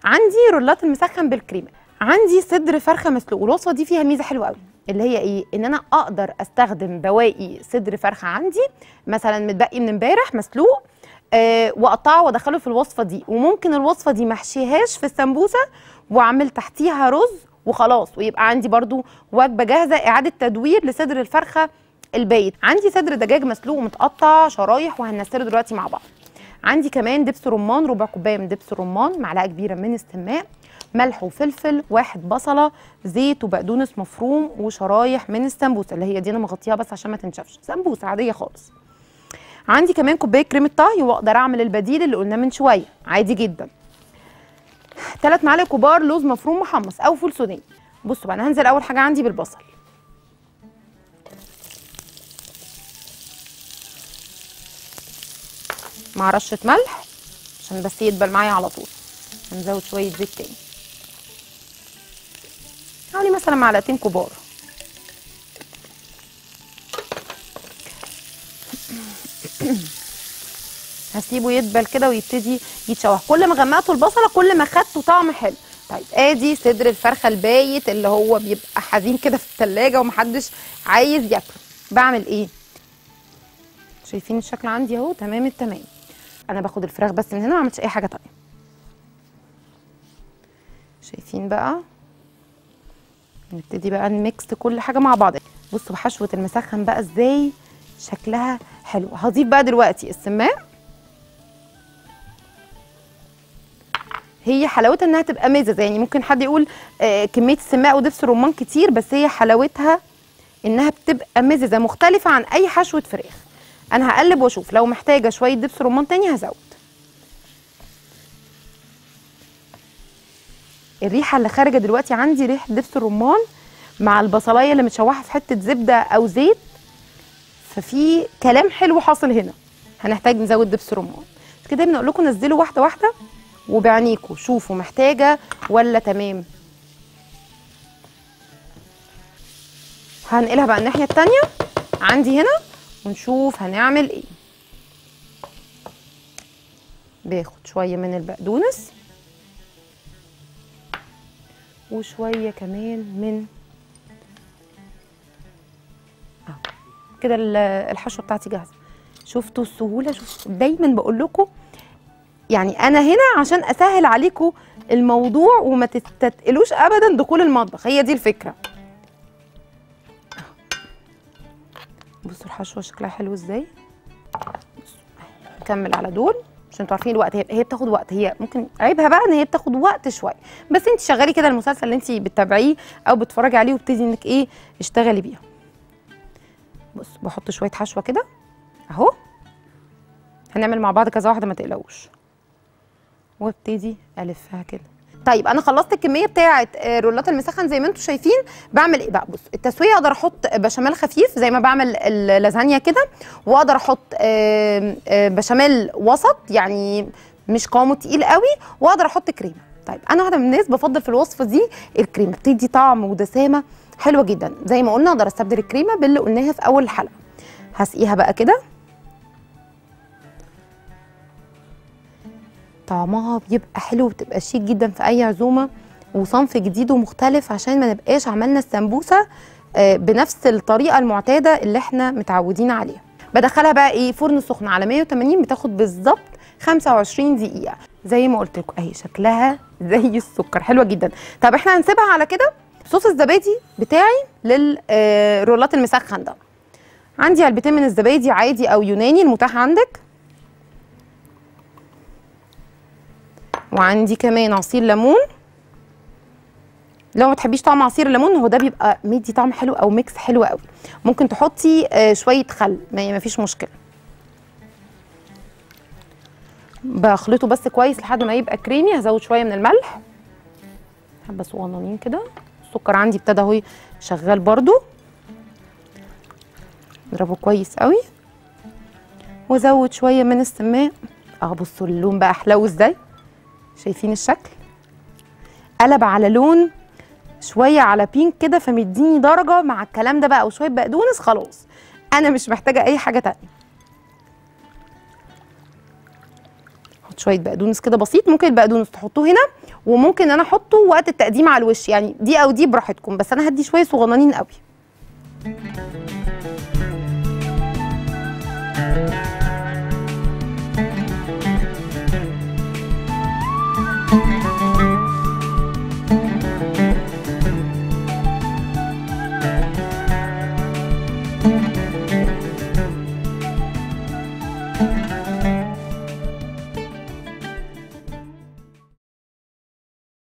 عندي رولات المسخن بالكريمه عندي صدر فرخه مسلوق الوصفه دي فيها ميزه حلوه قوي اللي هي ايه ان انا اقدر استخدم بواقي صدر فرخه عندي مثلا متبقي من امبارح مسلوق آه واقطعه وادخله في الوصفه دي وممكن الوصفه دي ما احشيهاش في السمبوسه واعمل تحتيها رز وخلاص ويبقى عندي برضو وجبه جاهزه اعاده تدوير لصدر الفرخه البايت عندي صدر دجاج مسلوق ومتقطع شرايح وهنسله دلوقتي مع بعض عندي كمان دبس رمان ربع كوبايه من دبس رمان معلقه كبيره من السماق ملح وفلفل واحد بصله زيت وبقدونس مفروم وشرايح من السمبوسه اللي هي دي انا مغطيها بس عشان ما تنشفش سمبوسه عاديه خالص عندي كمان كوبايه كريمه طهي واقدر اعمل البديل اللي قلناه من شويه عادي جدا ثلاث معالق كبار لوز مفروم محمص او فول سوداني بصوا بقى انا هنزل اول حاجه عندي بالبصل مع رشه ملح عشان بس يدبل معايا على طول هنزود شويه زيت تاني حوالي مثلا معلقتين كبار هسيبه يدبل كده ويبتدي يتشوح كل ما غمقته البصله كل ما خدته طعم حلو طيب ادي صدر الفرخه البايت اللي هو بيبقى حزين كده في التلاجة ومحدش عايز ياكله بعمل ايه شايفين الشكل عندي اهو تمام التمام انا باخد الفراخ بس من هنا ما عملتش اي حاجه تانية شايفين بقى نبتدي بقى نميكس كل حاجه مع بعض بصوا بحشوه المسخن بقى ازاي شكلها حلو هضيف بقى دلوقتي السماق هي حلاوتها انها تبقى مززه يعني ممكن حد يقول آه كميه السماق ودبس الرمان كتير بس هي حلاوتها انها بتبقى مززه مختلفه عن اي حشوه فراخ انا هقلب واشوف لو محتاجه شويه دبس رمان تاني هزود الريحه اللي خارجه دلوقتي عندي ريحه دبس الرمان مع البصلايه اللي متشوحه في حته زبده او زيت ففي كلام حلو حاصل هنا هنحتاج نزود دبس رمان كده بنقول لكم نزلوا واحده واحده وبعينيكوا شوفوا محتاجه ولا تمام هنقلها بقى الناحيه التانيه عندي هنا ونشوف هنعمل ايه باخد شويه من البقدونس وشويه كمان من اهو كده الحشوه بتاعتي جاهزه شفتوا السهوله شفتوا دايما بقول لكم يعني انا هنا عشان اسهل عليكم الموضوع وما تستثقلوش ابدا دخول المطبخ هي دي الفكره بصوا الحشوه شكلها حلو ازاي نكمل على دول عشان انتوا عارفين الوقت هي, هي بتاخد وقت هي ممكن عيبها بقى ان هي بتاخد وقت شويه بس انت شغلي كده المسلسل اللي انت بتتابعيه او بتتفرجي عليه وابتدي انك ايه اشتغلي بيها بص بحط شويه حشوه كده اهو هنعمل مع بعض كذا واحده ما تقلقوش وابتدي الفها كده طيب انا خلصت الكميه بتاعه رولات المسخن زي ما انتم شايفين بعمل ايه بقى بص التسويه اقدر احط بشاميل خفيف زي ما بعمل اللازانيا كده واقدر احط بشاميل وسط يعني مش قوامه تقيل قوي واقدر احط كريمه طيب انا واحده من الناس بفضل في الوصفه دي الكريمه بتدي طعم ودسامه حلوه جدا زي ما قلنا اقدر استبدل الكريمه باللي قلناها في اول الحلقه هسقيها بقى كده طعمها بيبقى حلو وبتبقى شيك جدا في اي عزومه وصنف جديد ومختلف عشان ما نبقاش عملنا السمبوسه بنفس الطريقه المعتاده اللي احنا متعودين عليها بدخلها بقى ايه فرن سخن على 180 بتاخد بالظبط 25 دقيقه زي ما قلت لكم اهي شكلها زي السكر حلوه جدا طب احنا هنسيبها على كده صوص الزبادي بتاعي للرولات المسخن ده عندي علبتين من الزبادي عادي او يوناني المتاح عندك وعندي كمان عصير ليمون لو ما تحبيش طعم عصير الليمون هو ده بيبقى مدي طعم حلو او ميكس حلو قوي ممكن تحطي آه شويه خل ما فيش مشكله بخلطه بس كويس لحد ما يبقى كريمي هزود شويه من الملح حبه صغننين كده السكر عندي ابتدى اهو شغال برده اضربه كويس قوي وازود شويه من السماق اه بصوا اللون بقى حلو ازاي شايفين الشكل قلب على لون شويه على بينك كده فمديني درجه مع الكلام ده بقى وشويه بقدونس خلاص انا مش محتاجه اي حاجه تانية نحط شويه بقدونس كده بسيط ممكن البقدونس تحطوه هنا وممكن انا احطه وقت التقديم على الوش يعني دي او دي براحتكم بس انا هدي شويه صغننين قوي